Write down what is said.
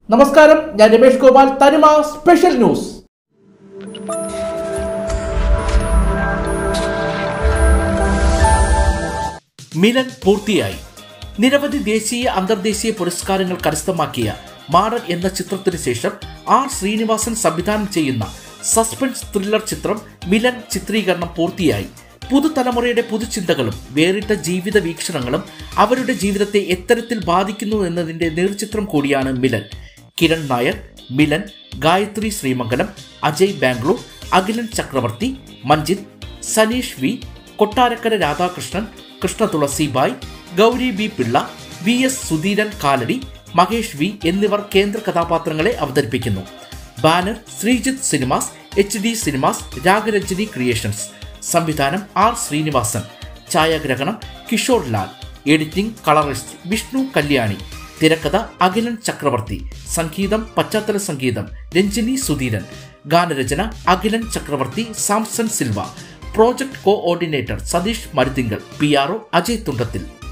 നമസ്കാരം ഞാൻ രമേഷ് ഗോപാൽ തനിമ സ്പെഷ്യൽ ന്യൂസ് മിലൻ പൂർത്തിയായി നിരവധി ദേശീയ അന്തർദേശീയ പുരസ്കാരങ്ങൾ കരസ്ഥമാക്കിയ മാടൻ എന്ന ചിത്രത്തിന് ശേഷം ആർ ശ്രീനിവാസൻ സംവിധാനം ചെയ്യുന്ന സസ്പെൻസ് ത്രില്ലർ ചിത്രം മിലൻ ചിത്രീകരണം പൂർത്തിയായി പുതുതലമുറയുടെ പുതുചിന്തകളും വേറിട്ട ജീവിത വീക്ഷണങ്ങളും അവരുടെ ജീവിതത്തെ എത്തരത്തിൽ ബാധിക്കുന്നു എന്നതിന്റെ നേർചിത്രം കൂടിയാണ് Milan Kiran Nair Milan Gayathri Sreemangalam Ajay Bangalore Akhilan Chakravarthy Manjith Saneesh V Kottarakkara Radhakrishnan Krishna Thulasibai Gauri B Pillai V S Sudheeran Kalady Mahesh V എന്നിവർ കേന്ദ്ര കഥാപാത്രങ്ങളെ അവതരിപ്പിക്കുന്നു banner Sreejith cinemas H D cinemas Ragaranjini creations സംവിധാനം ആർ ശ്രീനിവാസൻ ഛായാഗ്രഹണം കിഷോർ ലാൽ എഡിറ്റിംഗ് കളറിസ്റ്റ് വിഷ്ണു കല്യാണി തിരക്കഥ അഖിലൻ ചക്രവർത്തി സംഗീതം പശ്ചാത്തല സംഗീതം രഞ്ജിനി സുധീരൻ ഗാനരചന Akhilan Chakravarthy Samson Silva project coordinator Satheesh Maruthinkal P R O Ajay തുണ്ടത്തിൽ